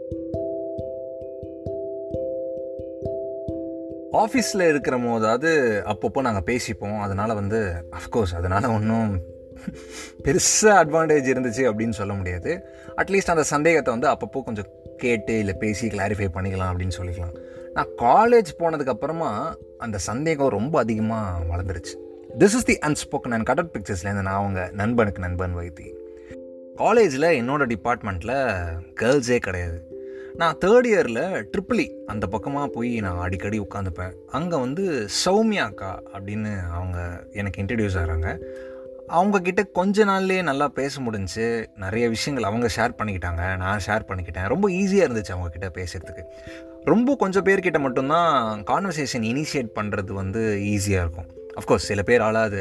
ஆஃபீஸில் இருக்கிற போதாவது அப்பப்போ நாங்கள் பேசிப்போம் அதனால் வந்து அஃப்கோர்ஸ் அதனால் ஒன்றும் பெருசாக அட்வான்டேஜ் இருந்துச்சு அப்படின்னு சொல்ல முடியாது அட்லீஸ்ட் அந்த சந்தேகத்தை வந்து அப்பப்போ கொஞ்சம் கேட்டு இல்லை பேசி கிளாரிஃபை பண்ணிக்கலாம் அப்படின்னு சொல்லிக்கலாம் நான் காலேஜ் போனதுக்கப்புறமா அந்த சந்தேகம் ரொம்ப அதிகமாக வளர்ந்துருச்சு this is the unspoken and cut பிக்சர்ஸ்லேருந்து நான் அவங்க நண்பனுக்கு நண்பன் வைத்தி காலேஜில் என்னோடய டிபார்ட்மெண்ட்டில் கேர்ள்ஸே கிடையாது நான் தேர்ட் இயரில் ட்ரிபிளி அந்த பக்கமாக போய் நான் அடிக்கடி உட்காந்துப்பேன் அங்கே வந்து சௌமியாக்கா அப்படின்னு அவங்க எனக்கு இன்ட்ரடியூஸ் ஆகிறாங்க அவங்கக்கிட்ட கொஞ்ச நாள்லேயே நல்லா பேச முடிஞ்சு நிறைய விஷயங்கள் அவங்க ஷேர் பண்ணிக்கிட்டாங்க நான் ஷேர் பண்ணிக்கிட்டேன் ரொம்ப ஈஸியாக இருந்துச்சு அவங்கக்கிட்ட பேசுகிறதுக்கு ரொம்ப கொஞ்சம் பேர்கிட்ட மட்டும்தான் கான்வர்சேஷன் இனிஷியேட் பண்ணுறது வந்து ஈஸியாக இருக்கும் அஃப்கோர்ஸ் சில பேரால் அது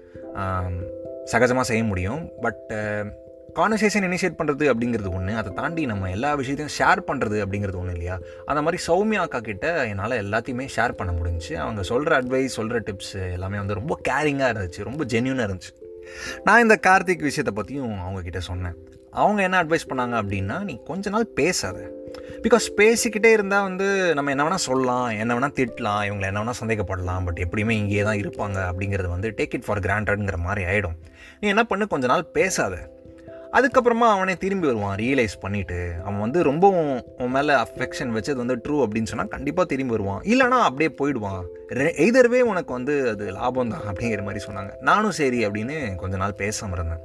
சகஜமாக செய்ய முடியும் பட் கான்வர்சேஷன் இனிஷியேட் பண்ணுறது அப்படிங்கிறது ஒன்று அதை தாண்டி நம்ம எல்லா விஷயத்தையும் ஷேர் பண்ணுறது அப்படிங்கிறது ஒன்று இல்லையா அந்த மாதிரி சௌமியா அக்கா கிட்ட என்னால் எல்லாத்தையுமே ஷேர் பண்ண முடிஞ்சு அவங்க சொல்கிற அட்வைஸ் சொல்கிற டிப்ஸ் எல்லாமே வந்து ரொம்ப கேரிங்காக இருந்துச்சு ரொம்ப ஜென்யூனாக இருந்துச்சு நான் இந்த கார்த்திக் விஷயத்தை பற்றியும் அவங்கக்கிட்ட சொன்னேன் அவங்க என்ன அட்வைஸ் பண்ணாங்க அப்படின்னா நீ கொஞ்ச நாள் பேசாத பிகாஸ் பேசிக்கிட்டே இருந்தால் வந்து நம்ம என்ன வேணால் சொல்லலாம் என்ன வேணால் திட்டலாம் இவங்களை என்ன வேணால் சந்தேகப்படலாம் பட் எப்படியுமே இங்கேயே தான் இருப்பாங்க அப்படிங்கிறது வந்து டேக் இட் ஃபார் கிராண்டட்ங்கிற மாதிரி ஆகிடும் நீ என்ன பண்ணு கொஞ்ச நாள் பேசாத அதுக்கப்புறமா அவனே திரும்பி வருவான் ரியலைஸ் பண்ணிவிட்டு அவன் வந்து ரொம்பவும் உன் மேலே அஃபெக்ஷன் வச்சது வந்து ட்ரூ அப்படின்னு சொன்னால் கண்டிப்பாக திரும்பி வருவான் இல்லைனா அப்படியே போயிடுவான் எய்தர்வே உனக்கு வந்து அது லாபம் தான் அப்படிங்கிற மாதிரி சொன்னாங்க நானும் சரி அப்படின்னு கொஞ்ச நாள் பேசாமல் இருந்தேன்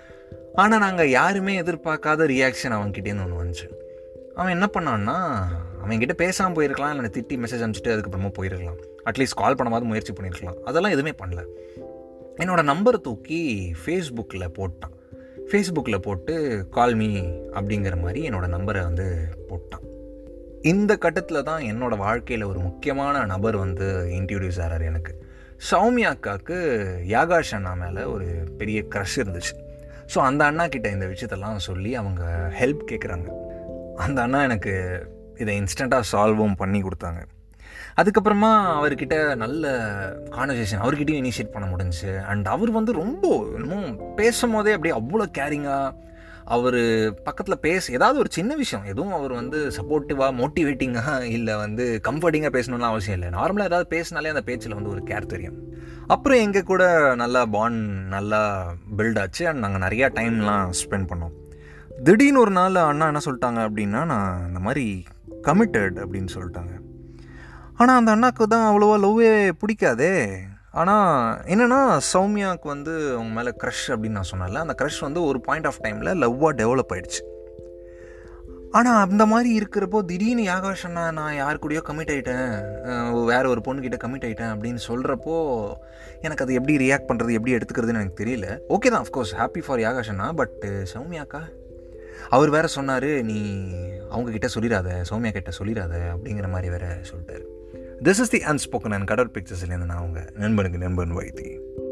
ஆனால் நாங்கள் யாருமே எதிர்பார்க்காத ரியாக்ஷன் அவன்கிட்டேருந்து ஒன்று வந்துச்சு அவன் என்ன பண்ணான்னா அவன்கிட்ட பேசாமல் போயிருக்கலாம் இல்லை திட்டி மெசேஜ் அனுப்பிச்சிட்டு அதுக்கப்புறமா போயிருக்கலாம் அட்லீஸ்ட் கால் பண்ணாமல் முயற்சி பண்ணியிருக்கலாம் அதெல்லாம் எதுவுமே பண்ணல என்னோடய நம்பரை தூக்கி ஃபேஸ்புக்கில் போட்டான் ஃபேஸ்புக்கில் போட்டு கால் மீ அப்படிங்கிற மாதிரி என்னோடய நம்பரை வந்து போட்டான் இந்த கட்டத்தில் தான் என்னோடய வாழ்க்கையில் ஒரு முக்கியமான நபர் வந்து இன்ட்ரடியூஸ் ஆகிறார் எனக்கு சௌமியா அக்காவுக்கு யாகாஷ் அண்ணா மேலே ஒரு பெரிய க்ரஷ் இருந்துச்சு ஸோ அந்த அண்ணா கிட்ட இந்த விஷயத்தெல்லாம் சொல்லி அவங்க ஹெல்ப் கேட்குறாங்க அந்த அண்ணா எனக்கு இதை இன்ஸ்டண்ட்டாக சால்வும் பண்ணி கொடுத்தாங்க அதுக்கப்புறமா அவர்கிட்ட நல்ல கான்வர்சேஷன் அவர்கிட்டையும் இனிஷியேட் பண்ண முடிஞ்சு அண்ட் அவர் வந்து ரொம்ப இன்னும் பேசும் போதே அப்படியே அவ்வளோ கேரிங்காக அவர் பக்கத்தில் பேச ஏதாவது ஒரு சின்ன விஷயம் எதுவும் அவர் வந்து சப்போர்ட்டிவாக மோட்டிவேட்டிங்காக இல்லை வந்து கம்ஃபர்டிங்காக பேசணும்னு அவசியம் இல்லை நார்மலாக ஏதாவது பேசினாலே அந்த பேச்சில் வந்து ஒரு கேர் தெரியும் அப்புறம் எங்கள் கூட நல்லா பாண்ட் நல்லா பில்ட் ஆச்சு அண்ட் நாங்கள் நிறையா டைம்லாம் ஸ்பெண்ட் பண்ணோம் திடீர்னு ஒரு நாள் அண்ணா என்ன சொல்லிட்டாங்க அப்படின்னா நான் இந்த மாதிரி கமிட்டட் அப்படின்னு சொல்லிட்டாங்க ஆனால் அந்த அண்ணாக்கு தான் அவ்வளோவா லவ்வே பிடிக்காதே ஆனால் என்னென்னா சௌமியாவுக்கு வந்து அவங்க மேலே க்ரஷ் அப்படின்னு நான் சொன்னல அந்த க்ரஷ் வந்து ஒரு பாயிண்ட் ஆஃப் டைமில் லவ்வாக டெவலப் ஆகிடுச்சு ஆனால் அந்த மாதிரி இருக்கிறப்போ திடீர்னு யாகாஷ் அண்ணா நான் யார் கூடயோ கமிட் ஆகிட்டேன் வேறு ஒரு பொண்ணுக்கிட்ட கமிட் ஆகிட்டேன் அப்படின்னு சொல்கிறப்போ எனக்கு அது எப்படி ரியாக்ட் பண்ணுறது எப்படி எடுத்துக்கிறதுன்னு எனக்கு தெரியல ஓகே தான் அஃப்கோர்ஸ் ஹாப்பி ஃபார் யாகாஷ் அண்ணா பட் சௌமியாக்கா அவர் வேற சொன்னார் நீ அவங்கக்கிட்ட சொல்லிடாத சௌமியா கிட்ட சொல்லிடாத அப்படிங்கிற மாதிரி வேற சொல்லிட்டாரு this is the unspoken and கடல் பிக்சர்ஸ்லேருந்து நான் அவங்க நண்பனுக்கு நண்பன் வைத்தி